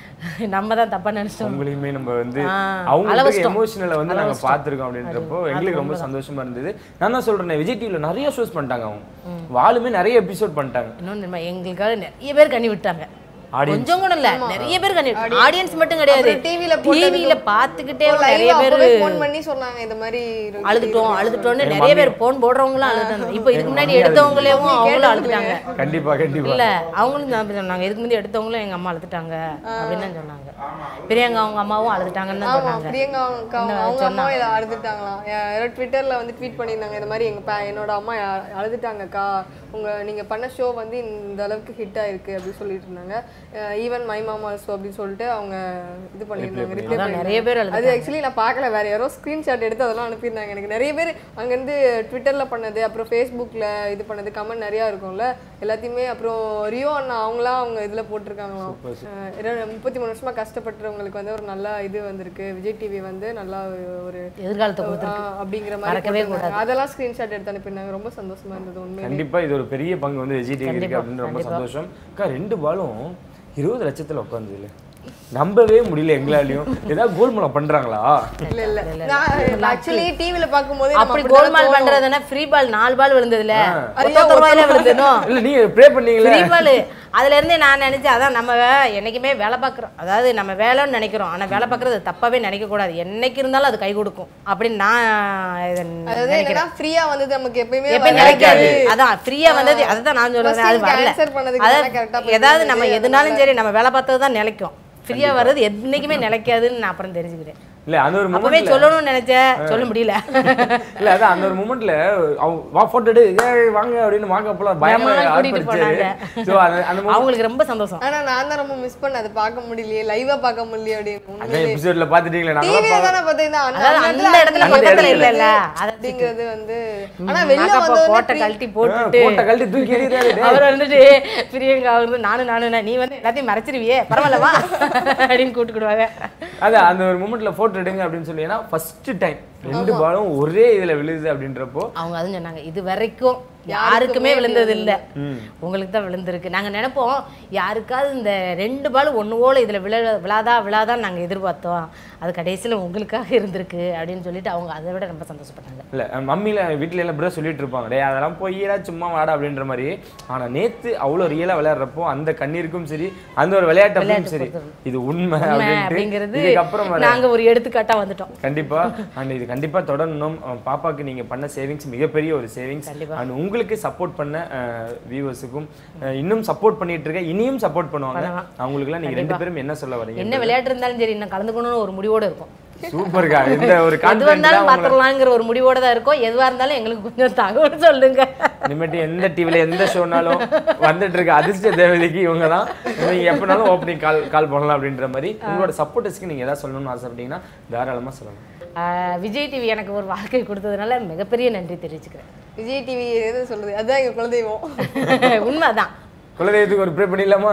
நம்ம தான் தப்பா நினைச்சோம் உங்களையுமே நம்ம வந்து ஆ, அவங்களுக்கு அளவச்சிட்டோம். எமோஷனலை வந்து நாங்க பார்த்திருக்கோம் அப்படின்றப்போ எங்களுக்கு ரொம்ப சந்தோஷமா இருந்தது நான் தான் சொல்றேன் விஜய் டிவில நிறைய ஷோஸ் பண்ணிட்டாங்க அவங்க வாளுமே நிறைய எபிசோட் பண்ணிட்டாங்க இன்னொன்று தெரியுமா, எங்களுக்காக நிறைய பேர் கண்ணி விட்டாங்க Audience. கொஞ்சம் கூட இல்ல நிறைய பேர் கண்ணி ஆடியன்ஸ் மட்டும் கிடையாது அப்புறம் TV ல போட்டதுக்கு- டிவியில பாத்துக்கிட்டே live நிறைய பேர் அப்பவே phone பண்ணி சொன்னாங்க இந்த மாதிரி இருக்கு. அழுதுட்டோம் அழுதுட்டோம்னு நிறைய பேர் போன் போடுறவங்களும் அழுதுட்டாங்க இப்போ இதுக்கு முன்னாடி எடுத்தவங்களேவும் அவங்களும் அழுதுட்டாங்க கண்டிப்பா கண்டிப்பா இல்ல அவங்களும் தான் அப்படி சொன்னாங்க இதுக்கு முன்னாடி எடுத்தவங்களும் எங்க அம்மா அழுதுட்டாங்க அப்படின்னு தான் சொன்னாங்க பிரியங்கா அவங்க அம்மாவும் அழுதுட்டாங்கன்னு தான் ஆமா சொன்னாங்க பிரியங்கா அக்கா அவங்க அம்மா இதை அழுதுட்டாங்களாம் யாரோ ட்விட்டர்ல வந்து ட்வீட் பண்ணியிருந்தாங்க இந்த மாதிரி எங்க பா- என்னோட அம்மா யா- அழுதுட்டாங்கக்கா உங்க நீங்க பண்ண ஷோ வந்து இந்த அளவுக்கு ஹிட் ஆயிருக்கு அப்படின்னு சொல்லிட்டு இருந்தாங்க ஈவன் மை மாமா ஷோ அப்படின்னு சொல்லிட்டு அவங்க இது பண்ணியிருந்தாங்க ரிப்ளை அதான் நிறைய பேர் அழுது அது ஆக்சுவலி நான் பார்க்கல வேற யாரோ ஸ்க்ரீன்ஷாட் எடுத்து அதெல்லாம் அனுப்பியிருந்தாங்க எனக்கு நிறைய பேர் அங்கேருந்து ட்விட்டரில் பண்ணது அப்புறம் ஃபேஸ்புக்கில் இது பண்ணது கமெண்ட் நிறையா இருக்கும்ல எல்லாத்தையுமே அப்புறம் ரியோ அண்ணா அவங்களாம் அவங்க இதில் போட்டிருக்காங்களாம் அஹ் இரு- முப்பத்தி மூணு வருஷமா கஷ்டப்பட்டவங்களுக்கு வந்து ஒரு நல்ல இது வந்திருக்கு விஜய் டிவி வந்து நல்லா ஒரு எதிர்காலத்தை கொடுத்து ஆஹ் அப்படிங்கிற மாதிரி மறக்கவே போட்டிருந்தாங்க. அதெல்லாம் ஸ்க்ரீன்ஷாட் எடுத்து அனுப்பியிருந்தாங்க ரொம்ப சந்தோஷமா இருந்தது உண்மையிலே கண்டிப்பா இது ஒரு பெரிய பங்கு வந்து விஜய் டிவி இருக்கு அப்படின்னு ரொம்ப சந்தோஷம் அக்கா ரெண்டு பாலும் இருபது லட்சத்துல உட்காந்து இல்ல நம்பவே முடியல எங்களாலையும் ஏதாவது கோல்மலம் பண்றாங்களா இல்ல இல்ல நான் ஆக்சுவலி டிவில பார்க்கும்போது நம்ம அப்படி அப்படித்தானே கோல்மால் தோணும். பண்றதுன்னா ஃப்ரீ பால் நாலு பால் விழுந்ததுல அது ஒத்த ரூபாயில விழுந்ததுனோ இல்ல நீங்க ப்ரே பண்ணீங்களே ஃப்ரீ பால் அதுல இருந்தே நான் நினைச்சேன் அதான் நம்ம என்னைக்குமே வேலை பார்க்குறோம் அதாவது நம்ம வேலைன்னு நினைக்கிறோம் ஆனா வேலை பார்க்குறது தப்பாவே நினைக்க கூடாது என்னைக்கு இருந்தாலும் அது கை கொடுக்கும் அப்படின்னு நான் இதை அதாவது என்னன்னா ஃப்ரீயா வந்தது நமக்கு எப்பயுமே எப்பயும் வராது. நினைக்காது அதான் ஃப்ரீயா வந்தது அதுதான் நான் சொல்றேன் அது Question வரல answer பண்ணதுக்கு தானே correct ஆ அதாவது போய் ஏதாவது நம்ம இருந்தது, எதுனாலும் சரி நம்ம வேலை பார்த்தது தான் நிலைக்கும் ஃப்ரீயா வர்றது என்னைக்குமே நிலைக்காதுன்னு நான் அப்புறம் தெரிஞ்சுக்கிறேன் இல்ல அந்த ஒரு அப்பவே மூமெண்ட்ல சொல்லணும்னு நினைச்சேன் சொல்ல முடியல இல்ல அதான் அந்த ஒரு மூமெண்ட்ல வா போட்டோ எடு ஏய் வாங்க அப்படின்னு வாங்க போல பயமா பயமா கூட்டிட்டு ஆர்ப்பரிச்சாரு போனாங்க. சோ அந்த அந்த moment- அவங்களுக்கு ரொம்ப சந்தோஷம் ஆனா நான் தான் ரொம்ப மிஸ் பண்ண அதை பார்க்க முடியலையே லைவா பார்க்க முடியலையே அப்படின்னு அதான் உண்மையிலே எபிசோட்ல பாத்துட்டீங்களா நாங்க டிவில தானே பார்த்தீங்கன்னா அந்த அதாவது அந்த இடத்துல அந்த பக்கத்துல இடத்துல இல்ல அத அப்படிங்கிறது வந்து ஆனா வெளில மேக்கப்ப வந்த கோட்டை கழட்டி போட்டுட்டு போட்ட கழட்டி தூக்கி எறியறாரு அவர் வந்துட்டு பிரியங்கா வந்து நானும் நானும் நீ வந்து எல்லாத்தையும் மறைச்சிருவியே பரவாயில்லவா அப்படின்னு கூட்டுக்கிடுவாங்க அதான் அந்த ஒரு மூமெண்ட்ல போட்டோ எடுங்க அப்படின்னு சொல்லி ஏன்னா ஃபர்ஸ்ட் டைம் ரெண்டு பாலும் ஒரே இதுல விழுது அப்படின்றப்போ அவங்க அதுவும் சொன்னாங்க இது வரைக்கும் யாருக்குமே விழுந்தது இல்ல உங்களுக்கு தான் விழுந்திருக்கு நாங்க நினைப்போம் யாருக்காவது இந்த ரெண்டு பால் ஒண்ணு போல இதுல விழ விழாதா விழாதான்னு நாங்க எதிர்பார்த்தோம் அது கடைசியில உங்களுக்காக இருந்திருக்கு அப்படின்னு சொல்லிட்டு அவங்க அதை விட ரொம்ப சந்தோஷப்பட்டாங்க இல்ல மம்மில வீட்ல எல்லாம் இப்படிதான் சொல்லிட்டு இருப்பாங்க டேய் அதெல்லாம் பொய்யடா சும்மா வாடா அப்படின்ற மாதிரி ஆனா நேத்து அவ்வளவு ரியலா விளையாடுறப்போ அந்த கண்ணீருக்கும் சரி அந்த ஒரு விளையாட்டப்பும் சரி இது உண்மை உண்மை அப்படின்ட்டு அப்படிங்கிறது இதுக்கப்புறம் வர நாங்க ஒரு எடுத்துக்காட்டா வந்துட்டோம் கண்டிப்பா அண்ட் இது கண்டிப்பா தொடரணும் அஹ் பாப்பாக்கு நீங்க பண்ண சேவிங்ஸ் மிகப்பெரிய ஒரு சேவிங்ஸ் கண்டிப்பா. அண்ட் உங்களுக்கு சப்போர்ட் பண்ண வியூவர்ஸுக்கும் இன்னும் சப்போர்ட் பண்ணிட்டு இருக்க இனியும் சப்போர்ட் பண்ணுவாங்க அவங்களுக்குலாம் நீங்க ரெண்டு பேரும் என்ன சொல்ல வரீங்க என்ன விளையாட்டு இருந்தாலும் சரி இன்னும் கலந்துக்கணும்னு ஒரு முடிவோட இருக்கும் சூப்பர்க்கா இந்த ஒரு எதுவா கான்ஃபிடன்ஸ் இருந்தாலும் பாத்துடலாங்கிற ஒரு முடிவோட தான் இருக்கும் எதுவா இருந்தாலும் எங்களுக்கு கொஞ்சம் தகவல் சொல்லுங்க இனிமேட்டு எந்த டிவில எந்த ஷோனாலும் வந்துட்டு இருக்க அதிர்ஷ்ட தேவதைக்கு இவங்க தான் நீங்க எப்பனாலும் ஓப்பனிங் கால் கால் பண்ணலாம் அப்படின்ற மாதிரி உங்களோட சப்போர்ட்டர்ஸ்க்கு நீங்க ஏதாவது சொல்லணும்னு ஆசைப்பட்டீங்கன்னா தாராளமா சொல்லலாம் ஆஹ் விஜய் டிவி எனக்கு ஒரு வாழ்க்கை கொடுத்ததுனால மிகப்பெரிய நன்றி தெரிவிச்சுக்கிறேன் விஜய் டிவி எது சொல்றது அதுதான் எங்க குலதெய்வம் உண்மைதான் குலதெய்வத்துக்கு ஒரு ப்ரே பண்ணிடலாமா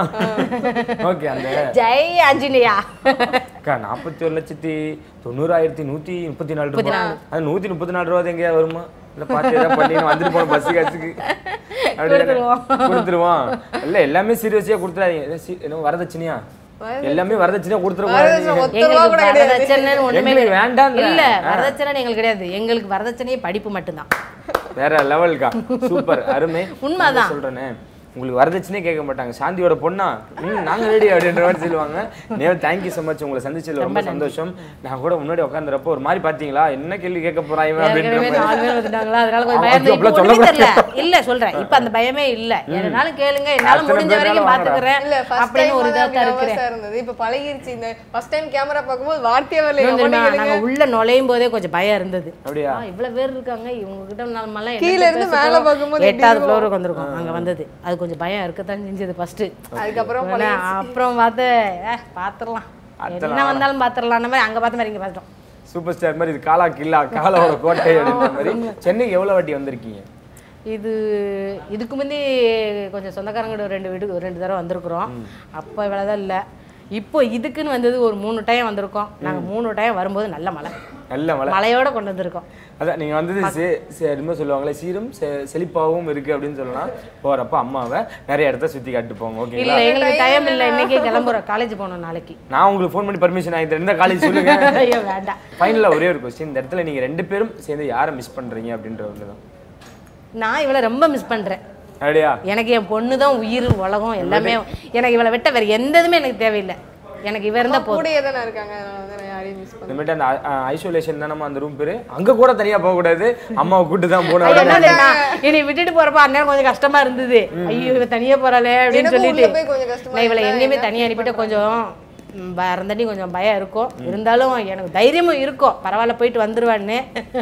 ஓகே அந்த ஜெய் ஆஞ்சநேயா அக்கா நாற்பத்தி ஒரு லட்சத்தி தொண்ணூறாயிரத்தி நூத்தி முப்பத்தி நாலு ரூபாய் அது நூத்தி முப்பத்தி நாலு ரூபா எங்கேயாவது வருமா இல்ல பார்த்து ஏதாவது பண்ணி வந்துட்டு போன பஸ் காசுக்கு கொடுத்துருவோம். கொடுத்துருவோம் இல்ல எல்லாமே சீரியஸியா கொடுத்துறாதீங்க ஏதோ சி- என்ன வரதட்சணையா எல்லாமே வரதட்சணையா வரதட்சணை கொடுத்துருவோம் ஒத்த ரூபா எங்களுக்கு கூட கிடையாது வரதட்சணை ஒண்ணுமே எங்களுக்கு வேண்டாம் இல்ல வரதட்சணை எங்களுக்கு கிடையாது எங்களுக்கு வரதட்சணையே படிப்பு மட்டும்தான் வேற லெவல்க்கா சூப்பர் அருமை உண்மைதான். நான் சொல்றேனே உங்களுக்கு வரதட்சணையே கேட்க மாட்டாங்க சாந்தியோட பொண்ணா ம் நாங்க ரெடி அப்படின்ற மாதிரி சொல்லுவாங்க நேவ் தேங்க்யூ so மச் உங்களை சந்திச்சதுல ரொம்ப சந்தோஷம் நான் கூட முன்னாடி உட்காந்துறப்போ ஒரு மாதிரி பாத்தீங்களா என்ன கேள்வி கேட்க போறான் இவன் அப்படின்ற ஏற்கனவே மாதிரி நாலு பேர் வந்துட்டாங்களா அதனால கொஞ்சம் ஆமா, பயந்து அப்படிலாம் இப்ப ஒண்ணுமே சொல்லக்கூடாது. தெரியல இல்ல சொல்றேன் இப்ப அந்த பயமே இல்ல என்னாலும் கேளுங்க என்னால அத்தனை முடிஞ்ச பேர்னாலும் வரைக்கும் வாங்கடா. பாத்துக்கிறேன் இல்ல ஃபர்ஸ்ட் அப்படின்னு டைம் ஒரு வந்து இதா அப்படி தான் இருக்கிறேன் nervous ஆ இருந்தது இப்ப பழகிருச்சு இந்த ஃபர்ஸ்ட் டைம் கேமரா பார்க்கும்போது வார்த்தையே வரல இன்னும் எங்க தெரியுமா, பொண்ணு நாங்க உள்ள நுழையும் போதே கொஞ்சம் பயம் இருந்தது அப்படியா ஆ, இவ்வளவு பேர் இருக்காங்க இவங்க கிட்ட நம்மலாம் கீழ இருந்து மேல பார்க்கும்போது எப்படி எட்டாவது இருக்கும்? ஃப்ளோருக்கு வந்திருக்கோம் அங்க வந்தது அது கொஞ்சம் பயம் இருக்கத்தான் செஞ்சது ஃபர்ஸ்ட் அதுக்கப்புறம் அப்புறம் பார்த்து ஏ பாத்துரலாம் என்ன வந்தாலும் பாத்துரலாம் மாதிரி அங்க பார்த்த மாதிரி இங்க பார்த்துட்டோம் சூப்பர் ஸ்டார் மாதிரி இது காலா கில்லா காலாவோட கோட்டை அப்படின்ற மாதிரி சென்னைக்கு எவ்வளவு வாட்டி வந்திருக்கீங்க இது இதுக்கு முந்தி கொஞ்சம் சொந்தக்காரங்க ரெண்டு வீட்டுக்கு ரெண்டு தடவை வந்திருக்கிறோம் அப்போ இவ்வளோதான் இல்லை இப்போ இதுக்குன்னு வந்தது ஒரு மூணு டைம் வந்திருக்கோம் நாங்கள் மூணு டைம் வரும்போது நல்ல மழை நல்ல மழை மழையோட கொண்டு வந்திருக்கோம் அதான் நீங்க வந்தது சே- சே- என்னமோ சொல்லுவாங்களே சீரும் செ- செழிப்பாவும் இருக்கு அப்படின்னு சொல்லலாம் போறப்ப அம்மாவை நிறைய இடத்த சுத்தி காட்டு போங்க ஓகேங்களா இல்லை எங்களுக்கு டைம் இல்லை இன்னைக்கே கிளம்புறோம் காலேஜ் போகணும் நாளைக்கு நான் உங்களுக்கு ஃபோன் பண்ணி பர்மிஷன் ஆகி தரேன் இந்த காலேஜ் சொல்லுங்க ஐயோ வேண்டாம் ஃபைனலாக ஒரே ஒரு கொஸ்டின் இந்த இடத்துல நீங்க ரெண்டு பேரும் சேர்ந்து யாரை மிஸ் பண்றீங்க அப்படின்ற ஒன்று தான் நான் இவளை ரொம்ப மிஸ் பண்ணுறேன் அப்படியா எனக்கு என் பொண்ணு தான் உயிர் உலகம் எல்லாமே எனக்கு இவளை விட்ட வேறு எந்த இதுவுமே எனக்கு தேவையில்லை எனக்கு இவ இருந்தால் போதும் கூடயே தானே இருக்காங்க அதனால தான் நான் யாரையும் மிஸ் பண்ணேன் இனிமேட்டு அந்த ஐசோலேஷன் தானே அந்த ரூம் பேரு அங்க கூட தனியா போக கூடாது அம்மாவை கூட்டு தான் போகணும் ஐயோ, என்ன அப்படின்னு. தெரியுமா? என்னை விட்டுட்டு போறப்ப அந்நேரம் கொஞ்சம் கஷ்டமா இருந்தது ஐயோ இவ தனியா போறாளே அப்படின்னு எனக்கும் சொல்லிட்டு உள்ள போய் கொஞ்சம் கஷ்டமா நான் இவளை எங்கேயுமே தனியா அனுப்பிட்டு கொஞ்சம் ம், வரந்தாண்டி கொஞ்சம் பயம் இருக்கும் இருந்தாலும் எனக்கு தைரியமும் இருக்கும் பரவாயில்ல போயிட்டு வந்துருவான்னு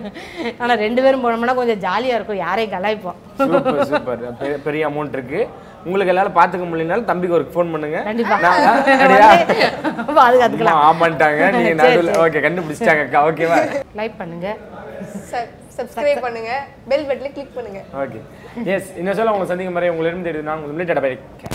ஆனா ரெண்டு பேரும் போனோம்னா கொஞ்சம் ஜாலியா இருக்கும் யாரையும் கலாய்ப்போம் சூப்பர் சூப்பர் பெ- பெரிய அமௌண்ட் இருக்கு உங்களுக்கு எல்லாரும் பாத்துக்க முடியலனாலும் தம்பிக்கு ஒரு ஃபோன் பண்ணுங்க கண்டிப்பா. நான், ஆ, அப்படியா? பாதுகாத்துக்கலாம் அம்மா ஆமான்ட்டாங்க நீங்க நடுவில் ஓகே கண்டுபிடிச்சிட்டாங்க அக்கா ஓகேவா லைக் பண்ணுங்க சப்ஸ்கிரைப் பண்ணுங்க பெல் பட்டனை கிளிக் பண்ணுங்க ஓகே எஸ் இன்னும் சொல்ல உங்களை சந்திக்கும் மாதிரி உங்களிடம் தெரியுது நான் உங்களுக்கு முன்னாடி